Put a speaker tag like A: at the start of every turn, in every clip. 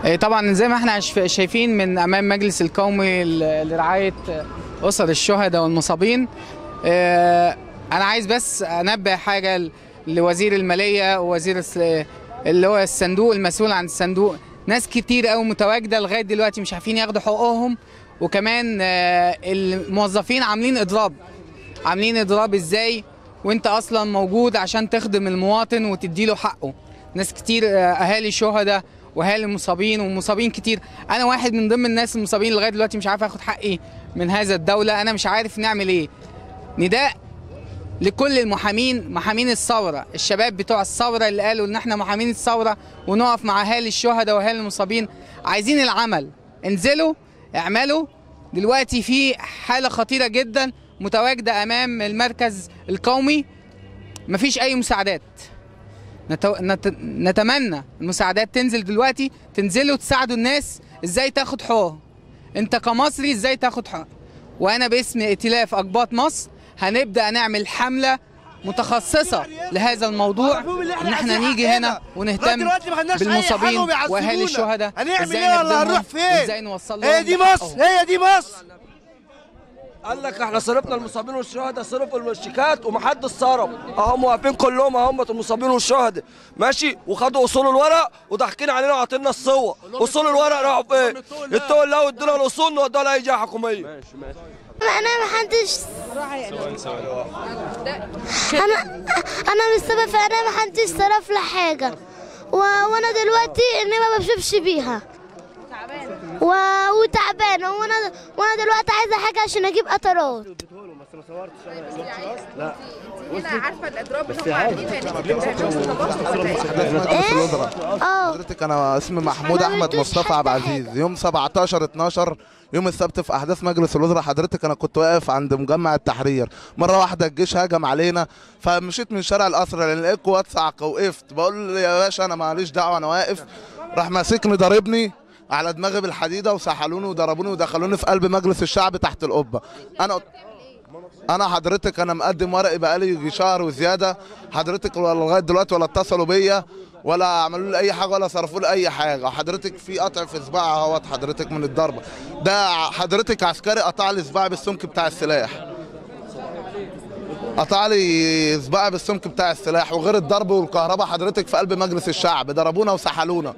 A: إيه طبعا زي ما احنا عش- شايفين من امام مجلس القومي ل- لرعايه اسر الشهداء والمصابين إيه، انا عايز بس انبه حاجه ل- لوزير الماليه ووزير الس- اللي هو الصندوق المسؤول عن الصندوق ناس كتير قوي متواجده لغايه دلوقتي مش عارفين ياخدوا حقوقهم وكمان آه، الموظفين عاملين اضراب عاملين اضراب ازاي وانت اصلا موجود عشان تخدم المواطن وتديله حقه ناس كتير آه، اهالي شهداء واهالي مصابين ومصابين كتير انا واحد من ضمن الناس المصابين لغايه دلوقتي مش عارف اخد حقي من هذا الدوله انا مش عارف نعمل ايه نداء لكل المحامين محامين الثوره الشباب بتوع الثوره اللي قالوا ان احنا محامين الثوره ونقف مع اهالي الشهداء واهالي المصابين عايزين العمل انزلوا اعملوا دلوقتي في حاله خطيره جدا متواجده امام المركز القومي مفيش اي مساعدات نتو... نت... نتمنى المساعدات تنزل دلوقتي تنزلوا تساعدوا الناس ازاي تاخد حقوقهم انت كمصري ازاي تاخد حقوق وانا باسم ائتلاف اقباط مصر هنبدا نعمل حمله متخصصه لهذا الموضوع ان احنا نيجي هنا ونهتم بالمصابين واهالي الشهداء
B: هنعمل
A: ازاي
B: ايه ولا
A: نخدمهم
B: هنروح فين؟
A: وازاي نوصل لهم
B: هي دي
A: بحقهم.
B: مصر هي دي مصر
C: قال لك احنا صرفنا المصابين والشهداء صرفوا الشيكات ومحدش صرف اهم واقفين كلهم اهم المصابين والشهداء ماشي وخدوا اصول الورق وضحكين علينا وعاطينا الصور اصول الورق راحوا فين؟ التقوا لا وادونا الاصول نودوها لاي جهه حكوميه
D: انا ما حدش انا انا مش سبب فانا ما حدش صرف لي حاجه و... وانا دلوقتي اني ما بشوفش بيها و... وتعبانه وانا وانا دلوقتي عايزه حاجه عشان اجيب قطرات
E: هنا عارفه الاضراب اللي هم عاملينه يعني ما بتعملوش طلبات ولا ايه؟
D: ايه اه
F: حضرتك انا اسمي محمود
D: ما
F: احمد
D: عملتوش
F: مصطفى
D: حتى
F: عبد العزيز يوم 17 12 يوم السبت في احداث مجلس الوزراء حضرتك انا كنت واقف عند مجمع التحرير مره واحده الجيش هجم علينا فمشيت من شارع الاسرى لان لقيت قوات صعقه وقفت بقول له يا باشا انا ماليش دعوه انا واقف راح ماسكني ضاربني على دماغي بالحديده وسحلوني وضربوني ودخلوني في قلب مجلس الشعب تحت القبه انا انا حضرتك انا مقدم ورقي بقالي يجي شهر وزياده حضرتك ولا لغايه دلوقتي ولا اتصلوا بيا ولا عملوا لي اي حاجه ولا صرفوا لي اي حاجه وحضرتك في قطع في صباعي اهوت حضرتك من الضربه ده حضرتك عسكري قطع لي صباعي بالسمك بتاع السلاح قطع لي صباعي بالسمك بتاع السلاح وغير الضرب والكهرباء حضرتك في قلب مجلس الشعب ضربونا وسحلونا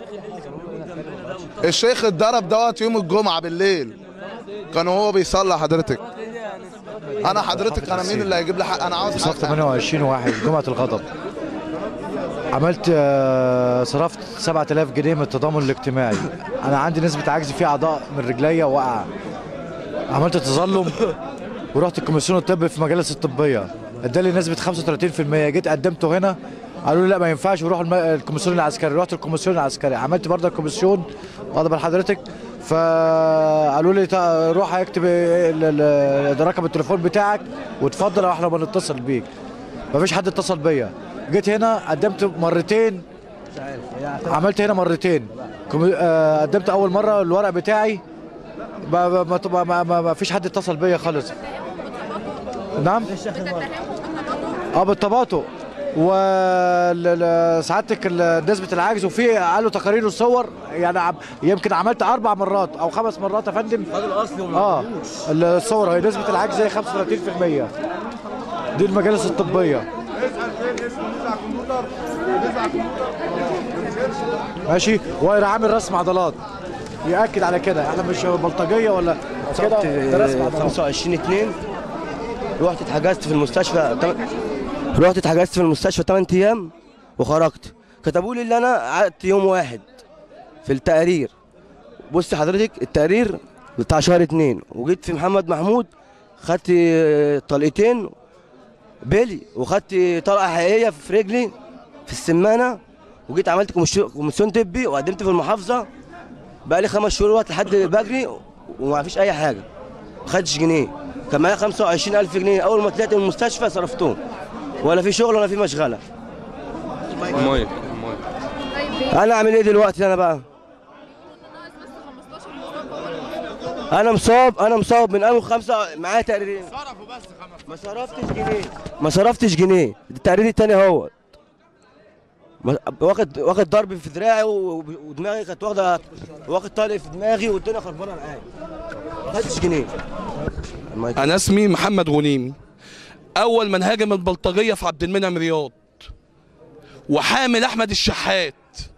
F: الشيخ اتضرب دوت يوم الجمعه بالليل كان هو بيصلي حضرتك انا حضرتك انا مين اللي هيجيب لي حق انا عاوز
G: صف
F: حق
G: 28 واحد جمعة الغضب عملت آه، صرفت 7000 جنيه من التضامن الاجتماعي انا عندي نسبة عجز في اعضاء من رجليا واقعة عملت تظلم ورحت الكوميسيون الطبي في مجالس الطبية ادالي نسبة 35% جيت قدمته هنا قالوا لي لا ما ينفعش وروح الم- الكوميسيون العسكري رحت الكوميسيون العسكري عملت برضه الكوميسيون واخد بال حضرتك فقالوا لي تا- روح اكتب ال- ال- ال- رقم التليفون بتاعك وتفضل واحنا بنتصل بيك مفيش حد اتصل بيا جيت هنا قدمت مرتين عملت هنا مرتين كومي- آه، قدمت اول مره الورق بتاعي ما ما ما, ما, ما, ما فيش حد اتصل بيا خالص نعم اه بالتباطؤ وسعادتك نسبه العجز وفي قالوا تقارير وصور يعني عم- يمكن عملت اربع مرات او خمس مرات يا فندم اه الصور هي نسبه العجز هي 35% دي المجالس الطبيه ماشي وانا عامل رسم عضلات ياكد على كده احنا مش بلطجيه ولا كده ده رسم عضلات
B: 25 2 رحت اتحجزت في المستشفى تم- رحت اتحجزت في المستشفى 8 ايام وخرجت كتبوا لي ان انا قعدت يوم واحد في التقرير بص حضرتك التقرير بتاع شهر اتنين وجيت في محمد محمود خدت طلقتين بيلي وخدت طلقه حقيقيه في رجلي في السمانه وجيت عملت كوميسيون كوميسيون طبي وقدمت في المحافظه بقى لي خمس شهور وقت لحد بجري وما فيش اي حاجه ما خدتش جنيه كان معايا 25000 جنيه اول ما طلعت من المستشفى صرفتهم ولا في شغل ولا في مشغله
H: مايك
B: انا اعمل ايه دلوقتي انا بقى انا مصاب انا مصاب من اول خمسه معايا تقريرين صرفوا بس ما صرفتش جنيه ما صرفتش جنيه التقرير التاني اهوت ما- واخد واخد ضرب في دراعي و- ودماغي كانت واخده واخد طلق في دماغي والدنيا خربانه معايا ما خدتش جنيه المايك.
C: انا اسمي محمد غنيمي اول من هاجم البلطجيه في عبد المنعم رياض وحامل احمد الشحات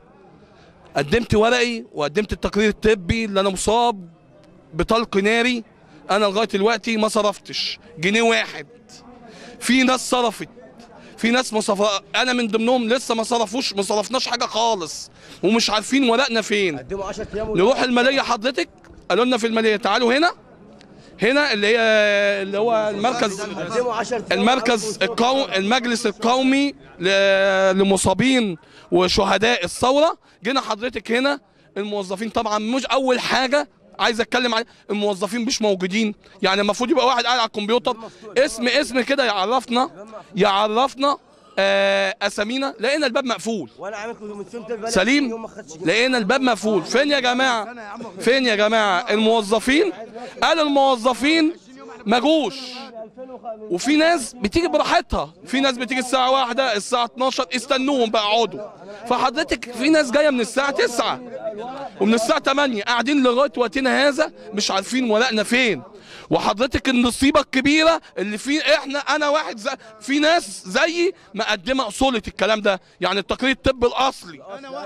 C: قدمت ورقي وقدمت التقرير الطبي اللي انا مصاب بطلق ناري انا لغايه دلوقتي ما صرفتش جنيه واحد في ناس صرفت في ناس ما صرف انا من ضمنهم لسه ما صرفوش ما صرفناش حاجه خالص ومش عارفين ورقنا فين
B: قدموا 10 ايام
C: نروح الماليه حضرتك قالوا لنا في الماليه تعالوا هنا هنا اللي هي اللي هو المركز
B: قدموا 10 ايام
C: المركز القومي المجلس القومي ل- لمصابين وشهداء الثوره جينا حضرتك هنا الموظفين طبعا مش اول حاجه عايز اتكلم عليه الموظفين مش موجودين يعني المفروض يبقى واحد قاعد على الكمبيوتر اسم اسم كده يعرفنا يعرفنا آه اسامينا لقينا الباب مقفول
B: وانا عامل كوميسيون طب بقالي
C: سليم
B: يوم ما خدتش جنيه.
C: لقينا الباب مقفول فين يا جماعه فين يا جماعه الموظفين قال الموظفين ما جوش وفي ناس بتيجي براحتها في ناس بتيجي الساعه واحدة الساعه 12 استنوهم بقى اقعدوا فحضرتك في ناس جايه من الساعه 9 ومن الساعه 8 قاعدين لغايه وقتنا هذا مش عارفين ورقنا فين وحضرتك النصيبه الكبيره اللي في احنا انا واحد زي في ناس زيي مقدمه اصوله الكلام ده يعني التقرير الطبي الاصلي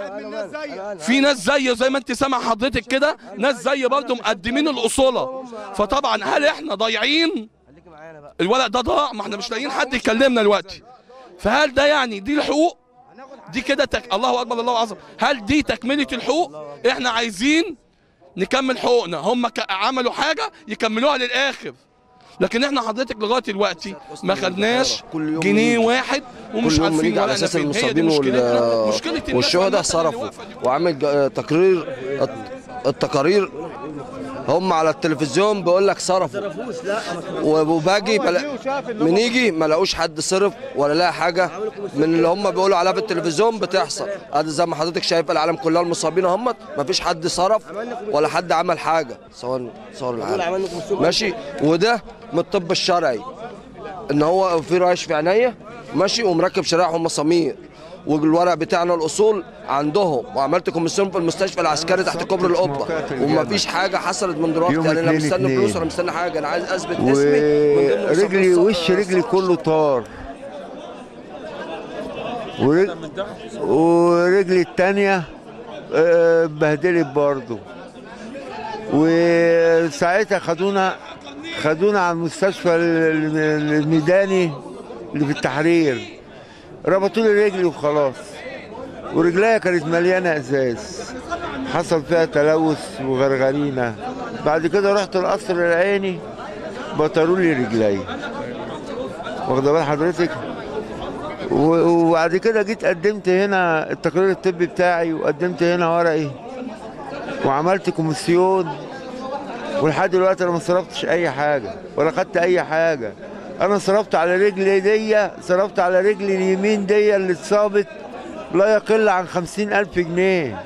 C: في ناس زي زي ما انت سامع حضرتك كده ناس زي برضه مقدمين الاصوله فطبعا هل احنا ضايعين
B: خليكي معانا بقى
C: الورق ده ضاع ما احنا مش لاقيين حد يكلمنا دلوقتي فهل ده يعني دي الحقوق دي كده تك... الله اكبر الله اعظم هل دي تكمله الحقوق احنا عايزين نكمل حقوقنا هم ك... عملوا حاجه يكملوها للاخر لكن احنا حضرتك لغايه دلوقتي ما خدناش
I: كل يوم
C: جنيه
I: بنيجي.
C: واحد ومش
I: كل يوم
C: عارفين
I: بنيجي على
C: ورقنا
I: اساس
C: فين. هي دي
I: المصابين
C: مشكلتنا.
I: وال-
C: مشكله الناس
I: والشهداء
C: مثلاً اللي
I: صرفوا
C: واقفة دي.
I: وعامل ج- تقرير الت- التقارير هم على التلفزيون بيقول لك صرفوا وباجي بلا بنيجي ما لاقوش حد صرف ولا لاقي حاجه من اللي هم بيقولوا عليها في التلفزيون بتحصل ادي زي ما حضرتك شايف العالم كلها المصابين هم ما فيش حد صرف ولا حد عمل حاجه صور صور العالم ماشي وده من الطب الشرعي ان هو في ريش في عينيا ماشي ومركب شرايح ومسامير والورق بتاعنا الاصول عندهم وعملت كوميسيون في المستشفى العسكري تحت كوبري القبه ومفيش حاجه حصلت من دلوقتي
J: يوم
I: يعني لا
J: اتنين
I: مستني
J: اتنين.
I: فلوس ولا مستني حاجه انا عايز اثبت اسمي من ضمن
J: ورجلي
I: مصابين
J: وش رجلي كله طار ورج... ورجلي التانية آه، اتبهدلت برضه وساعتها خدونا خدونا على المستشفى ال- ال- الميداني اللي في التحرير ربطوا لي رجلي وخلاص ورجليا كانت مليانه ازاز حصل فيها تلوث وغرغرينه بعد كده رحت القصر العيني بطروا لي رجلي واخده بال حضرتك و- وبعد كده جيت قدمت هنا التقرير الطبي بتاعي وقدمت هنا ورقي وعملت كوميسيون ولحد دلوقتي انا ما صرفتش اي حاجه ولا خدت اي حاجه انا صرفت على رجلي دي صرفت على رجلي اليمين دي اللي اتصابت لا يقل عن خمسين ألف جنيه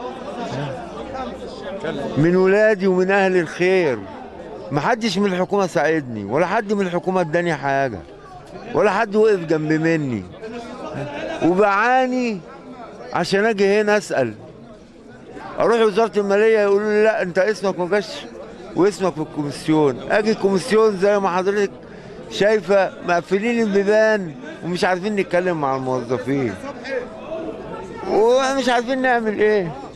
J: من ولادي ومن أهل الخير محدش من الحكومة ساعدني ولا حد من الحكومة اداني حاجة ولا حد وقف جنب مني وبعاني عشان اجي هنا اسال اروح وزاره الماليه يقولوا لي لا انت اسمك ما جاش واسمك في الكوميسيون اجي الكوميسيون زي ما حضرتك شايفه مقفلين البيبان ومش عارفين نتكلم مع الموظفين ومش عارفين نعمل ايه